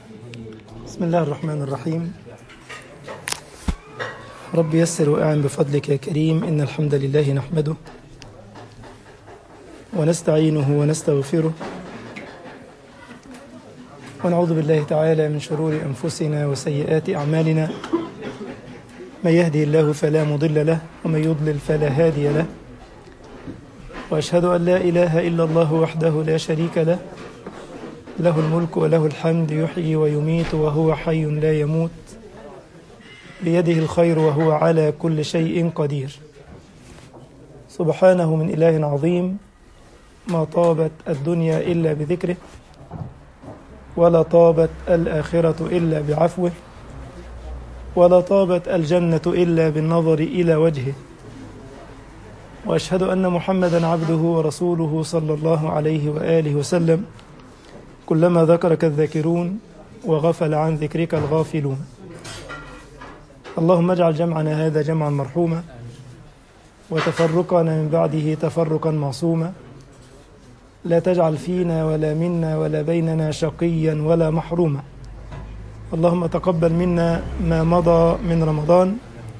بسم الله الرحمن الرحيم رب يسر وأعن بفضلك يا كريم إن الحمد لله نحمده ونستعينه ونستغفره ونعوذ بالله تعالى من شرور أنفسنا وسيئات أعمالنا من يهدي الله فلا مضل له ومن يضلل فلا هادي له وأشهد أن لا إله إلا الله وحده لا شريك له له الملك وله الحمد يحيي ويميت وهو حي لا يموت بيده الخير وهو على كل شيء قدير سبحانه من إله عظيم ما طابت الدنيا إلا بذكره ولا طابت الآخرة إلا بعفوه ولا طابت الجنة إلا بالنظر إلى وجهه وأشهد أن محمدا عبده ورسوله صلى الله عليه وآله وسلم كلما ذكرك الذاكرون وغفل عن ذكرك الغافلون اللهم اجعل جمعنا هذا جمعا مرحوما وتفرقنا من بعده تفرقا معصوما لا تجعل فينا ولا منا ولا بيننا شقيا ولا محروما اللهم تقبل منا ما مضى من رمضان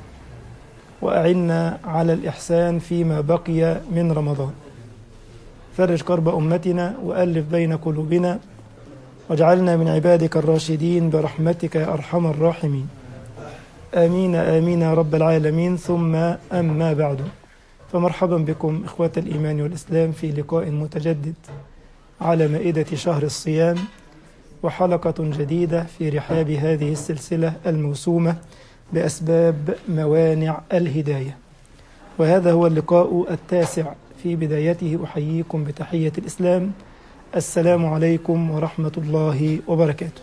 وأعنا على الإحسان فيما بقي من رمضان فرج كرب أمتنا وألف بين قلوبنا واجعلنا من عبادك الراشدين برحمتك يا أرحم الراحمين آمين آمين يا رب العالمين ثم أما بعد فمرحبا بكم إخوة الإيمان والإسلام في لقاء متجدد على مائدة شهر الصيام وحلقة جديدة في رحاب هذه السلسلة الموسومة بأسباب موانع الهداية وهذا هو اللقاء التاسع في بدايته أحييكم بتحية الإسلام السلام عليكم ورحمة الله وبركاته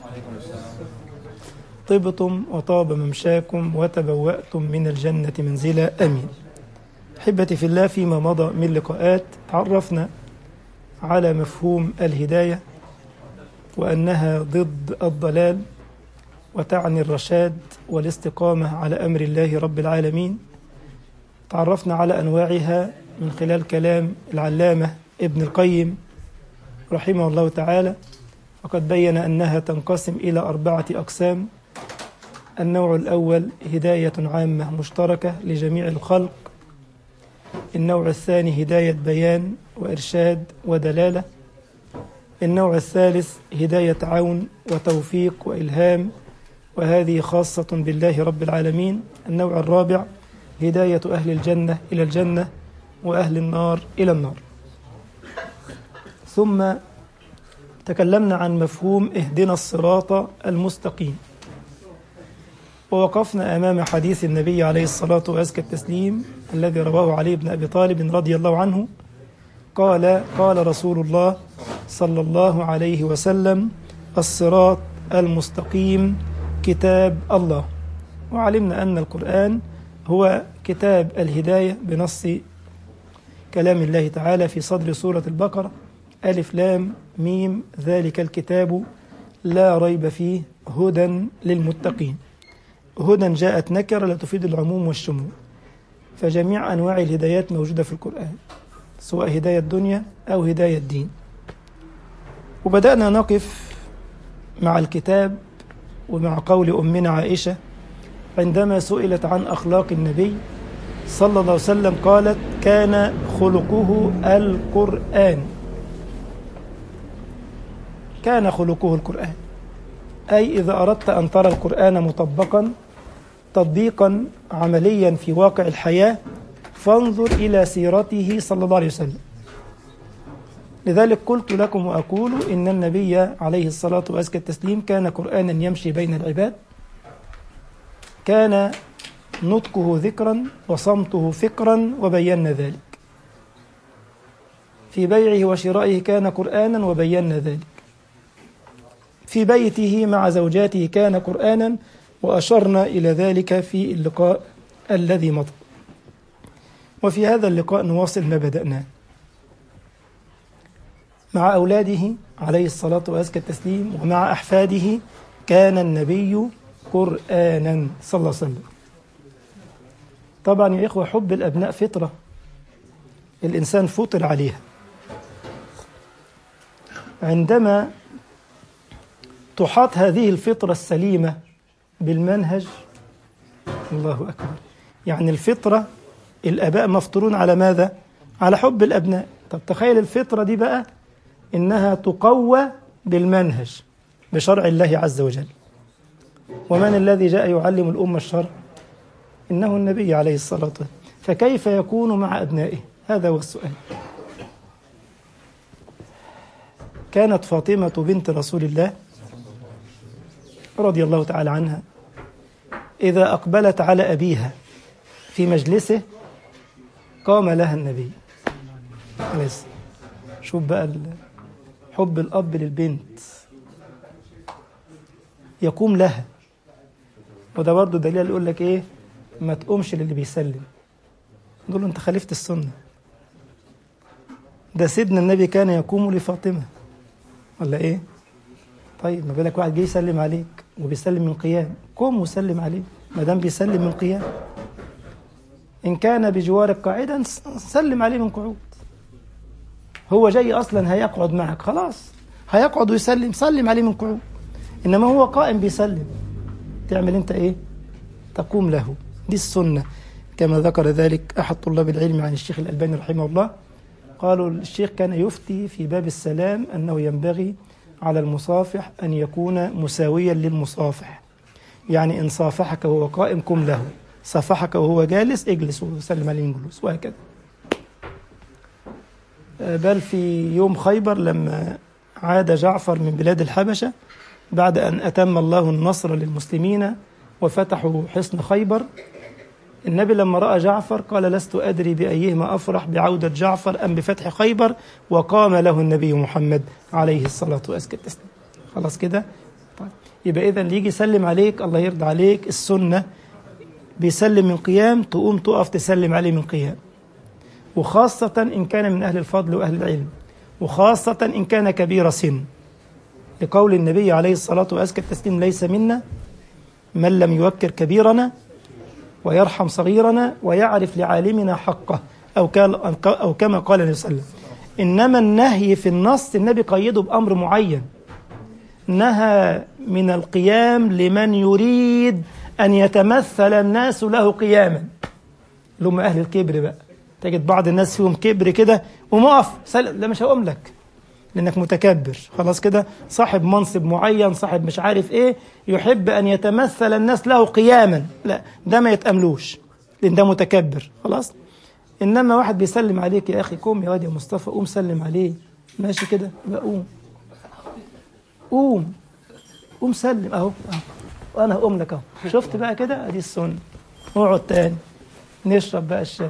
طبتم وطاب ممشاكم وتبوأتم من الجنة منزلا أمين أحبتي في الله فيما مضى من لقاءات تعرفنا على مفهوم الهداية وأنها ضد الضلال وتعني الرشاد والاستقامة على أمر الله رب العالمين تعرفنا على أنواعها من خلال كلام العلامة ابن القيم رحمه الله تعالى وقد بين أنها تنقسم إلى أربعة أقسام النوع الأول هداية عامة مشتركة لجميع الخلق النوع الثاني هداية بيان وإرشاد ودلالة النوع الثالث هداية عون وتوفيق وإلهام وهذه خاصة بالله رب العالمين النوع الرابع هداية أهل الجنة إلى الجنة وأهل النار إلى النار ثم تكلمنا عن مفهوم اهدنا الصراط المستقيم ووقفنا أمام حديث النبي عليه الصلاة وأزكى التسليم الذي رواه علي بن أبي طالب رضي الله عنه قال قال رسول الله صلى الله عليه وسلم الصراط المستقيم كتاب الله وعلمنا أن القرآن هو كتاب الهداية بنص كلام الله تعالى في صدر سورة البقرة ألف لام ميم ذلك الكتاب لا ريب فيه هدى للمتقين هدى جاءت نكرة لا تفيد العموم والشمول فجميع أنواع الهدايات موجودة في القرآن سواء هداية الدنيا أو هداية الدين وبدأنا نقف مع الكتاب ومع قول أمنا عائشة عندما سئلت عن أخلاق النبي صلى الله عليه وسلم قالت كان خلقه القرآن كان خلقه القرآن أي إذا أردت أن ترى القرآن مطبقا تطبيقا عمليا في واقع الحياة فانظر إلى سيرته صلى الله عليه وسلم لذلك قلت لكم وأقول إن النبي عليه الصلاة وأزكى التسليم كان قرآنا يمشي بين العباد كان نطقه ذكرا وصمته فكرا وبينا ذلك في بيعه وشرائه كان قرآنا وبينا ذلك في بيته مع زوجاته كان قرآنا وأشرنا إلى ذلك في اللقاء الذي مضى وفي هذا اللقاء نواصل ما بدأناه مع أولاده عليه الصلاة وأزكى التسليم ومع أحفاده كان النبي قرآنا صلى الله عليه وسلم طبعا يا إخوة حب الأبناء فطرة الإنسان فطر عليها عندما تحاط هذه الفطرة السليمة بالمنهج الله أكبر يعني الفطرة الآباء مفطورون على ماذا؟ على حب الأبناء طب تخيل الفطرة دي بقى إنها تقوى بالمنهج بشرع الله عز وجل ومن الذي جاء يعلم الأمة الشرع إنه النبي عليه الصلاة والسلام فكيف يكون مع أبنائه هذا هو السؤال كانت فاطمة بنت رسول الله رضي الله تعالى عنها إذا أقبلت على أبيها في مجلسه قام لها النبي عليه الصلاة شوف بقى حب الأب للبنت يقوم لها وده برضه دليل يقول لك إيه ما تقومش للي بيسلم نقول له أنت خالفت السنة ده سيدنا النبي كان يقوم لفاطمة ولا إيه طيب ما بالك واحد جه يسلم عليك وبيسلم من قيام قم وسلم عليه ما دام بيسلم من قيام إن كان بجوارك قاعدا سلم عليه من قعود هو جاي أصلا هيقعد معك خلاص هيقعد ويسلم سلم عليه من قعود إنما هو قائم بيسلم تعمل أنت إيه تقوم له دي السنة كما ذكر ذلك أحد طلاب العلم عن الشيخ الألباني رحمه الله قالوا الشيخ كان يفتي في باب السلام أنه ينبغي على المصافح أن يكون مساويا للمصافح يعني إن صافحك وهو قائم قم له صافحك وهو جالس اجلس وسلم عليه من جلوس وهكذا بل في يوم خيبر لما عاد جعفر من بلاد الحبشة بعد أن أتم الله النصر للمسلمين وفتحوا حصن خيبر النبي لما رأى جعفر قال لست أدري بأيهما أفرح بعودة جعفر أم بفتح خيبر وقام له النبي محمد عليه الصلاة والسلام خلاص كده طيب. يبقى إذا اللي يجي يسلم عليك الله يرضى عليك السنة بيسلم من قيام تقوم تقف تسلم عليه من قيام وخاصة إن كان من أهل الفضل وأهل العلم وخاصة إن كان كبير سن لقول النبي عليه الصلاة وأزكى التسليم ليس منا من لم يوكر كبيرنا ويرحم صغيرنا ويعرف لعالمنا حقه أو, أو كما قال النبي صلى الله عليه وسلم إنما النهي في النص النبي قيده بأمر معين نهى من القيام لمن يريد أن يتمثل الناس له قياما اللي هم أهل الكبر بقى تجد بعض الناس فيهم كبر كده ومقف سل... لا مش هقوم لك لأنك متكبر خلاص كده صاحب منصب معين صاحب مش عارف إيه يحب أن يتمثل الناس له قياما لا ده ما يتأملوش لأن ده متكبر خلاص إنما واحد بيسلم عليك يا أخي قوم يا واد يا مصطفى قوم سلم عليه ماشي كده لا قوم قوم قوم سلم أهو, أهو. وانا هقوم لك اهو شفت بقى كده ادي السنه اقعد تاني نشرب بقى الشاي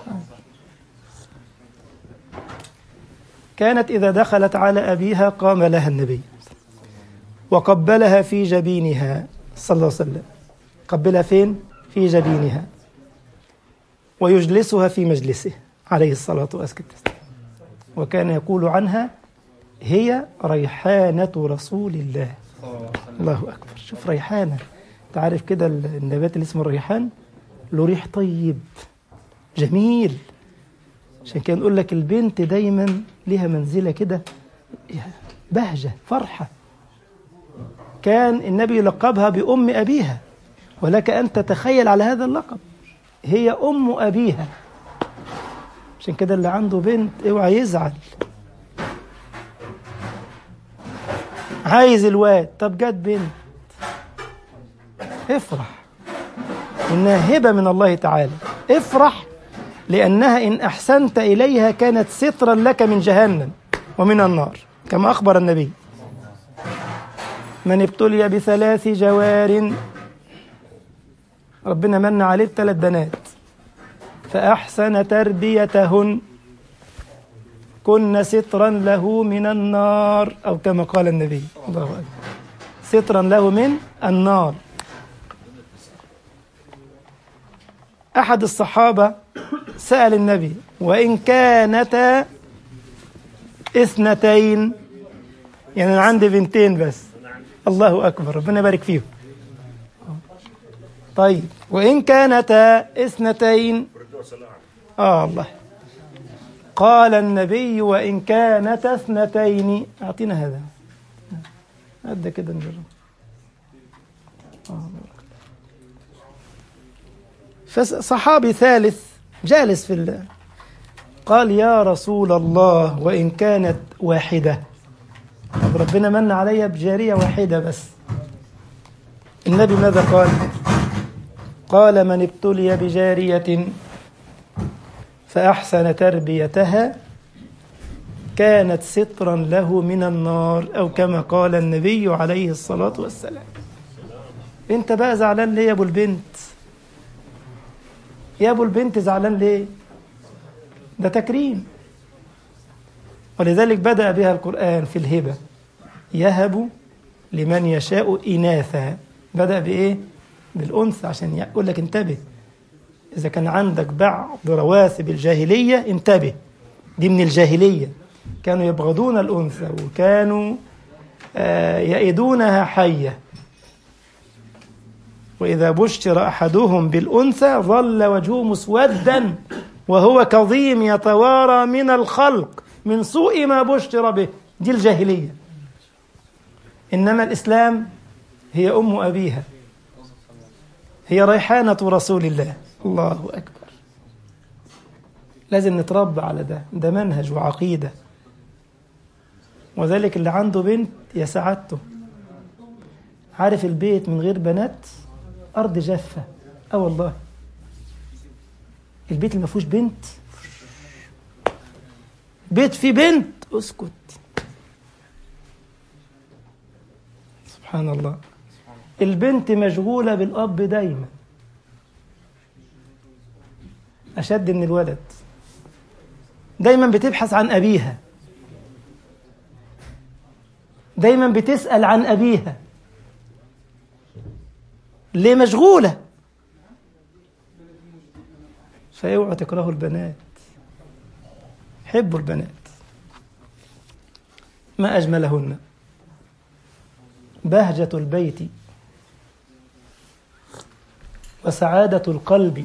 كانت اذا دخلت على ابيها قام لها النبي وقبلها في جبينها صلى الله عليه وسلم قبلها فين في جبينها ويجلسها في مجلسه عليه الصلاه والسلام وكان يقول عنها هي ريحانه رسول الله الله أكبر شوف ريحانة تعرف كده النبات اللي اسمه الريحان له ريح طيب جميل عشان كده نقول لك البنت دايما لها منزلة كده بهجة فرحة كان النبي يلقبها بأم أبيها ولك أن تتخيل على هذا اللقب هي أم أبيها عشان كده اللي عنده بنت اوعى يزعل عايز الواد طب جت بنت افرح إنها هبة من الله تعالى افرح لأنها إن أحسنت إليها كانت سترا لك من جهنم ومن النار كما أخبر النبي من ابتلي بثلاث جوار ربنا من عليه بثلاث بنات فأحسن تربيتهن كن سترا له من النار أو كما قال النبي الله أكبر سترا له من النار أحد الصحابة سأل النبي وإن كانتا اثنتين يعني أنا عندي بنتين بس الله أكبر ربنا يبارك فيهم طيب وإن كانتا اثنتين آه الله قال النبي وإن كانتا اثنتين أعطينا هذا قد كده نجرب فصحابي ثالث جالس في الله قال يا رسول الله وإن كانت واحدة طب ربنا من علي بجارية واحدة بس النبي ماذا قال قال من ابتلي بجارية فأحسن تربيتها كانت سترا له من النار أو كما قال النبي عليه الصلاة والسلام انت بقى زعلان ليه يا ابو البنت يا ابو البنت زعلان ليه ده تكريم ولذلك بدأ بها القرآن في الهبة يهب لمن يشاء إناثا بدأ بإيه بالأنثى عشان يقول لك انتبه إذا كان عندك بعض رواسب الجاهلية انتبه دي من الجاهلية كانوا يبغضون الأنثى وكانوا آه يئدونها حية وإذا بشر أحدهم بالأنثى ظل وجهه مسودا وهو كظيم يتوارى من الخلق من سوء ما بشر به دي الجاهلية إنما الإسلام هي أم أبيها هي ريحانة رسول الله الله أكبر لازم نتربى على ده ده منهج وعقيدة وذلك اللي عنده بنت يا سعادته عارف البيت من غير بنات أرض جافة أه والله البيت اللي ما فيهوش بنت بيت فيه بنت اسكت سبحان الله البنت مشغولة بالأب دايما أشد من الولد دايما بتبحث عن أبيها دايما بتسأل عن أبيها ليه مشغولة فاوعوا تكرهوا البنات حبوا البنات ما أجملهن بهجة البيت وسعادة القلب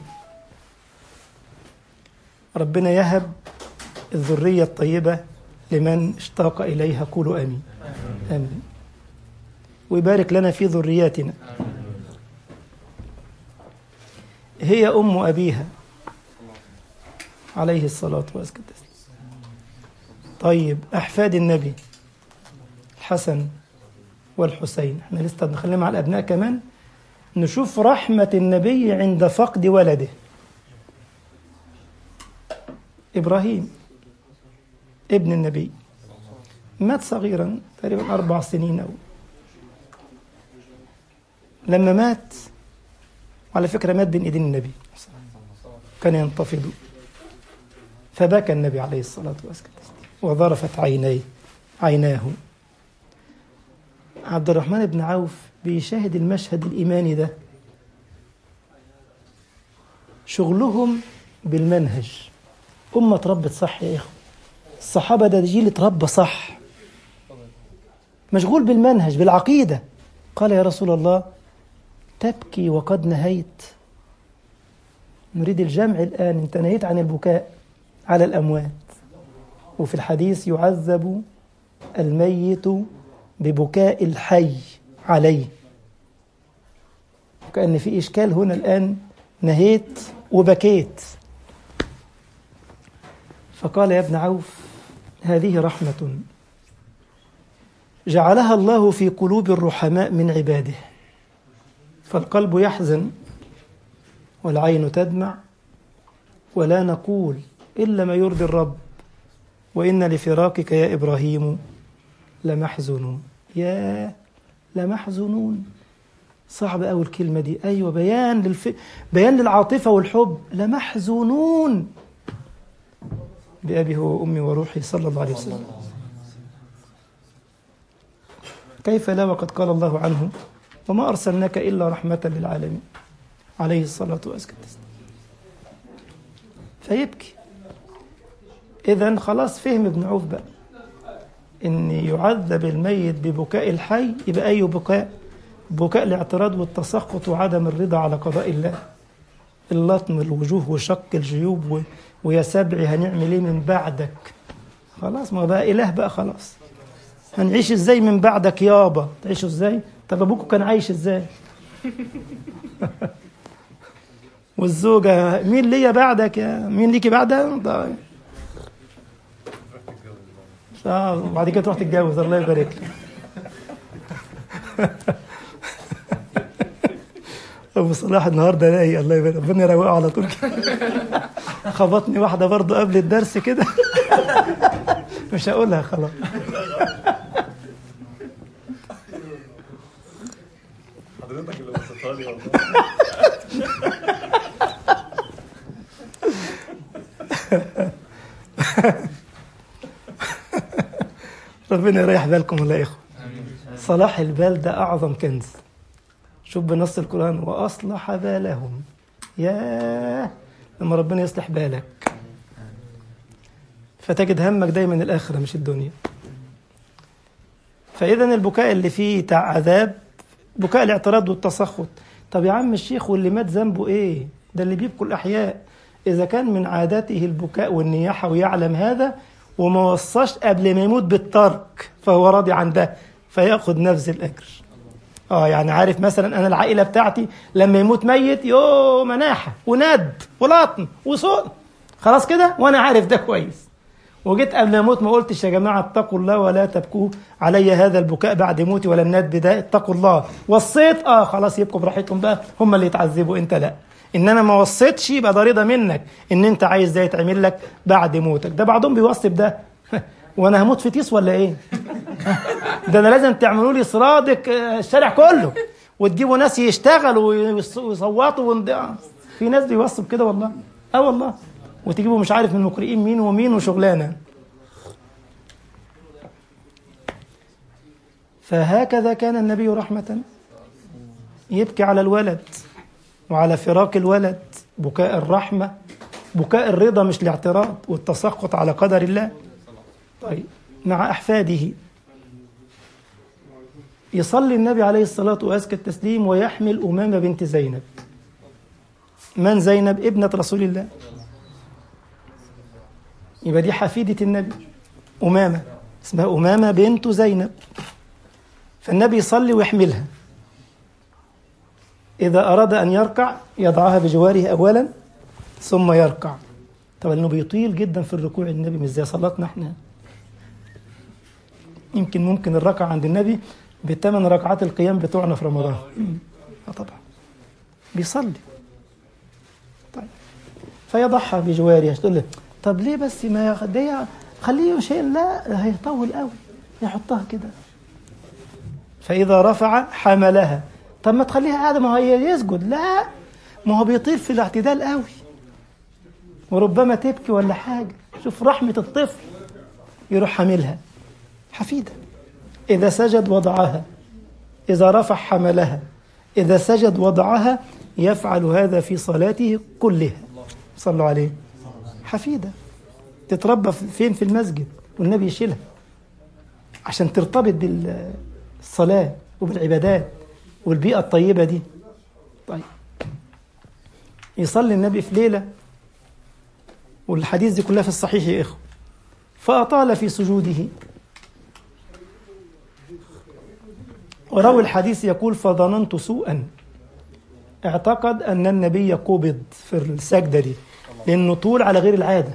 ربنا يهب الذرية الطيبة لمن اشتاق إليها قولوا آمين آمين ويبارك لنا في ذرياتنا هي أم أبيها عليه الصلاة والسلام طيب أحفاد النبي الحسن والحسين احنا لسه بنخلينا على الأبناء كمان نشوف رحمة النبي عند فقد ولده إبراهيم ابن النبي مات صغيرا تقريبا أربع سنين أو لما مات على فكرة مات بين إيدين النبي كان ينتفض فبكى النبي عليه الصلاة والسلام وظرفت عينيه عيناه عبد الرحمن بن عوف بيشاهد المشهد الإيماني ده شغلهم بالمنهج أمة تربت صح يا إخوة الصحابة ده جيل اتربى صح مشغول بالمنهج بالعقيدة قال يا رسول الله تبكي وقد نهيت نريد الجمع الآن انت نهيت عن البكاء على الأموات وفي الحديث يعذب الميت ببكاء الحي عليه كأن في إشكال هنا الآن نهيت وبكيت فقال يا ابن عوف هذه رحمة جعلها الله في قلوب الرحماء من عباده فالقلب يحزن والعين تدمع ولا نقول إلا ما يرضي الرب وإن لفراقك يا إبراهيم لمحزنون يا لمحزنون صعب أوي الكلمة دي أيوة بيان للف... بيان للعاطفة والحب لمحزونون بأبي هو وأمي وروحي صلى الله عليه وسلم كيف لا وقد قال الله عنه وما أرسلناك إلا رحمة للعالمين عليه الصلاة والسلام فيبكي إذا خلاص فهم ابن عوف بقى إن يعذب الميت ببكاء الحي يبقى أي بكاء بكاء الاعتراض والتسخط وعدم الرضا على قضاء الله اللطم الوجوه وشق الجيوب و... ويا سبعي هنعمل ايه من بعدك خلاص ما بقى إله بقى خلاص هنعيش ازاي من بعدك يابا تعيشوا ازاي طب ابوكم كان عايش ازاي والزوجة مين ليا بعدك يا مين ليكي بعدها طيب اه وبعد كده تروح تتجوز الله يبارك لك ابو صلاح النهارده لاقي الله يبارك ربنا يروقه على طول كده. خبطني واحده برضه قبل الدرس كده مش هقولها خلاص حضرتك اللي وصلتها لي والله ربنا يريح بالكم والله يا اخوه صلاح البال ده اعظم كنز شوف بنص القران واصلح بالهم ياه لما ربنا يصلح بالك فتجد همك دايما الاخره مش الدنيا فاذا البكاء اللي فيه تع عذاب بكاء الاعتراض والتسخط طب يا عم الشيخ واللي مات ذنبه ايه ده اللي بيبكوا الاحياء اذا كان من عادته البكاء والنياحه ويعلم هذا وما وصاش قبل ما يموت بالترك فهو راضي عن ده فياخذ نفس الاجر اه يعني عارف مثلا انا العائله بتاعتي لما يموت ميت يو مناحه وند ولطم وصوت خلاص كده وانا عارف ده كويس وجيت قبل ما اموت ما قلتش يا جماعه اتقوا الله ولا تبكوا علي هذا البكاء بعد موتي ولا الندب ده اتقوا الله وصيت اه خلاص يبقوا براحتهم بقى هم اللي يتعذبوا انت لا ان انا ما وصيتش يبقى ده رضا منك ان انت عايز ده يتعمل لك بعد موتك ده بعضهم بيوصي بده وانا هموت في تيس ولا ايه ده انا لازم تعملوا لي صرادق آه، الشارع كله وتجيبوا ناس يشتغلوا ويص- ويصوتوا وند- آه. في ناس بيوصوا بكده والله اه والله وتجيبوا مش عارف من المقرئين مين ومين وشغلانه فهكذا كان النبي رحمة يبكي على الولد وعلى فراق الولد بكاء الرحمة بكاء الرضا مش الاعتراض والتسخط على قدر الله طيب مع أحفاده يصلي النبي عليه الصلاة وأزكى التسليم ويحمل أمامة بنت زينب من زينب ابنة رسول الله يبقى دي حفيدة النبي أمامة اسمها أمامة بنت زينب فالنبي يصلي ويحملها إذا أراد أن يركع يضعها بجواره أولا ثم يركع طبعا لأنه بيطيل جدا في الركوع النبي مش زي صلاتنا احنا يمكن ممكن الركعة عند النبي بثمان ركعات القيام بتوعنا في رمضان اه طبعا بيصلي طيب فيضعها بجوارها تقول له طب ليه بس ما ياخدها خليه شيء لا هيطول قوي يحطها كده فإذا رفع حملها طب ما تخليها قاعدة ما هي يسجد لا ما هو بيطير في الاعتدال قوي وربما تبكي ولا حاجة شوف رحمة الطفل يروح حاملها حفيدة إذا سجد وضعها إذا رفع حملها إذا سجد وضعها يفعل هذا في صلاته كلها صلوا عليه حفيدة تتربى فين في المسجد والنبي يشيلها عشان ترتبط بالصلاة وبالعبادات والبيئة الطيبة دي طيب يصلي النبي في ليلة والحديث دي كلها في الصحيح يا إخوة فأطال في سجوده وروي الحديث يقول فظننت سوءا اعتقد أن النبي قبض في السجدة دي لأنه طول على غير العادة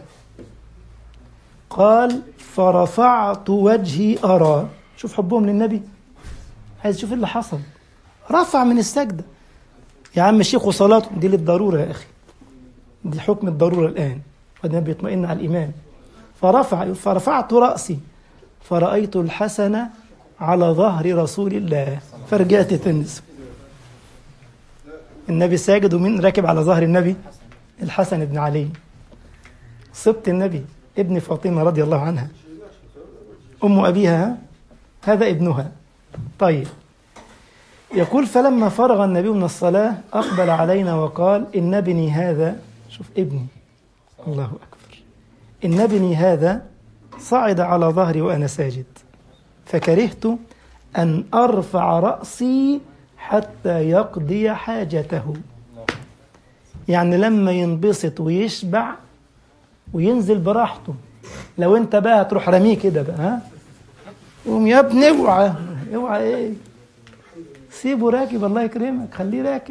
قال فرفعت وجهي أرى شوف حبهم للنبي عايز تشوف اللي حصل رفع من السجدة يا عم الشيخ وصلاته دي للضرورة يا أخي دي حكم الضرورة الآن وده بيطمئن على الإمام فرفع فرفعت رأسي فرأيت الحسن على ظهر رسول الله فرجعت تنس النبي ساجد ومين راكب على ظهر النبي الحسن بن علي صبت النبي ابن فاطمة رضي الله عنها أم أبيها هذا ابنها طيب يقول فلما فرغ النبي من الصلاة أقبل علينا وقال إن ابني هذا شوف ابني الله أكبر إن ابني هذا صعد على ظهري وأنا ساجد فكرهت أن أرفع رأسي حتى يقضي حاجته يعني لما ينبسط ويشبع وينزل براحته لو انت بقى هتروح رميه كده بقى ها قوم يا ابني اوعى اوعى ايه سيبه راكب الله يكرمك خليه راكب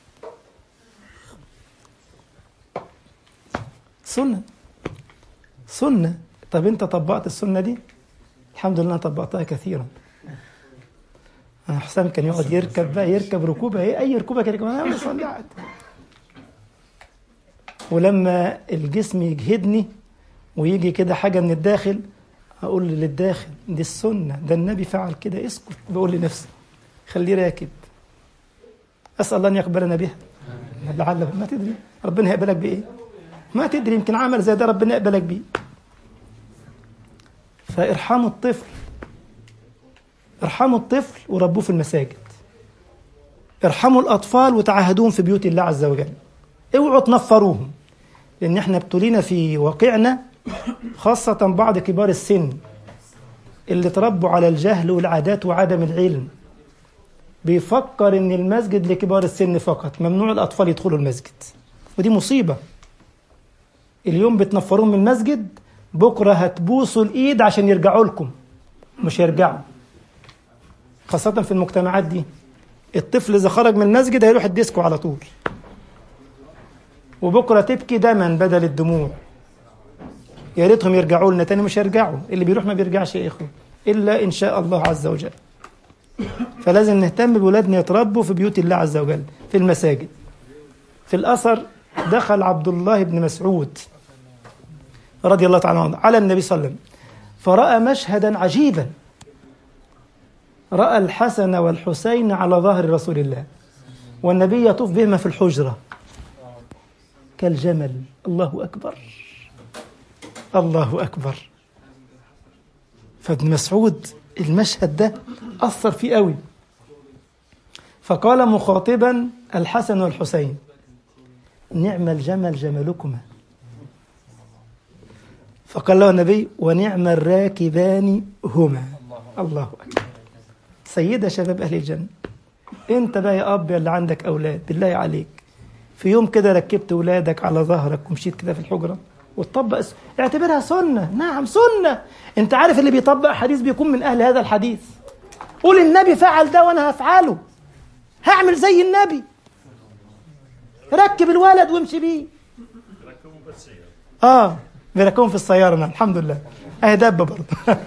سنة سنة طب انت طبقت السنة دي الحمد لله أنا طبقتها كثيرا أنا حسام كان يقعد يركب بقى يركب ركوبة ايه اي ركوبة كان يركبها انا بصلي قاعد ولما الجسم يجهدني ويجي كده حاجة من الداخل أقول للداخل دي السنة ده النبي فعل كده اسكت بقول لنفسي خليه راكب أسأل الله أن يقبلنا بها لعل ما تدري ربنا يقبلك بإيه ما تدري يمكن عمل زي ده ربنا يقبلك بيه فارحموا الطفل ارحموا الطفل وربوه في المساجد ارحموا الأطفال وتعهدوهم في بيوت الله عز وجل اوعوا تنفروهم لأن احنا ابتلينا في واقعنا خاصة بعض كبار السن اللي تربوا على الجهل والعادات وعدم العلم بيفكر ان المسجد لكبار السن فقط ممنوع الاطفال يدخلوا المسجد ودي مصيبه اليوم بتنفروهم من المسجد بكره هتبوسوا الايد عشان يرجعوا لكم مش يرجعوا خاصه في المجتمعات دي الطفل اذا خرج من المسجد هيروح الديسكو على طول وبكره تبكي دما بدل الدموع يا ريتهم يرجعوا لنا تاني مش هيرجعوا اللي بيروح ما بيرجعش يا اخوه الا ان شاء الله عز وجل فلازم نهتم بولادنا يتربوا في بيوت الله عز وجل في المساجد في الأثر دخل عبد الله بن مسعود رضي الله تعالى عنه على النبي صلى الله عليه وسلم فرأى مشهدا عجيبا رأى الحسن والحسين على ظهر رسول الله والنبي يطوف بهما في الحجرة كالجمل الله أكبر الله أكبر فابن مسعود المشهد ده أثر فيه قوي فقال مخاطبا الحسن والحسين نعم الجمل جملكما فقال له النبي ونعم الراكبان هما الله أكبر سيدة شباب أهل الجنة أنت بقى يا أب اللي عندك أولاد بالله عليك في يوم كده ركبت ولادك على ظهرك ومشيت كده في الحجرة وتطبق الس- اعتبرها سنة نعم سنة انت عارف اللي بيطبق حديث بيكون من أهل هذا الحديث قول النبي فعل ده وأنا هفعله هعمل زي النبي ركب الولد وامشي بيه اه بيركبهم في السيارة نعم الحمد لله اهي دبة برضه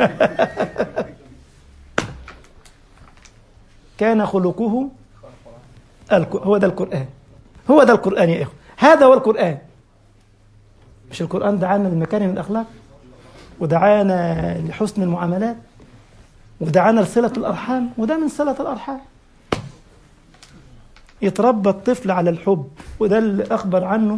كان خلقه الك- هو ده القرآن هو ده القرآن يا إخوة هذا هو القرآن مش القرآن دعانا لمكارم الأخلاق ودعانا لحسن المعاملات ودعانا لصلة الأرحام وده من صلة الأرحام يتربى الطفل على الحب وده اللي أخبر عنه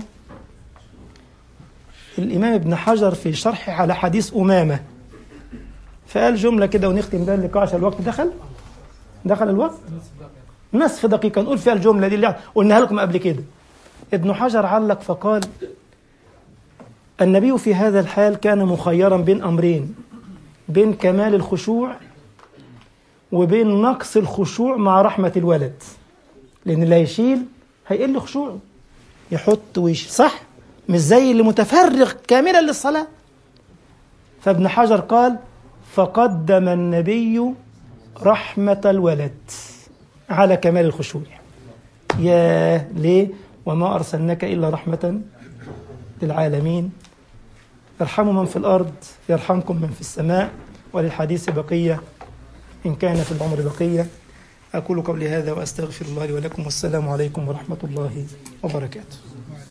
الإمام ابن حجر في شرحه على حديث أمامة فقال جملة كده ونختم بها اللقاء عشان الوقت دخل دخل الوقت نصف دقيقة نقول فيها الجملة دي اللي قلناها لكم قبل كده ابن حجر علق فقال النبي في هذا الحال كان مخيرا بين أمرين بين كمال الخشوع وبين نقص الخشوع مع رحمة الولد لأن اللي هيشيل هيقل خشوعه يحط ويش صح مش زي اللي متفرغ كاملا للصلاة فابن حجر قال فقدم النبي رحمة الولد على كمال الخشوع يا ليه وما أرسلناك إلا رحمة للعالمين ارحموا من في الأرض يرحمكم من في السماء وللحديث بقية إن كان في العمر بقية أقول قولي هذا وأستغفر الله لي ولكم والسلام عليكم ورحمة الله وبركاته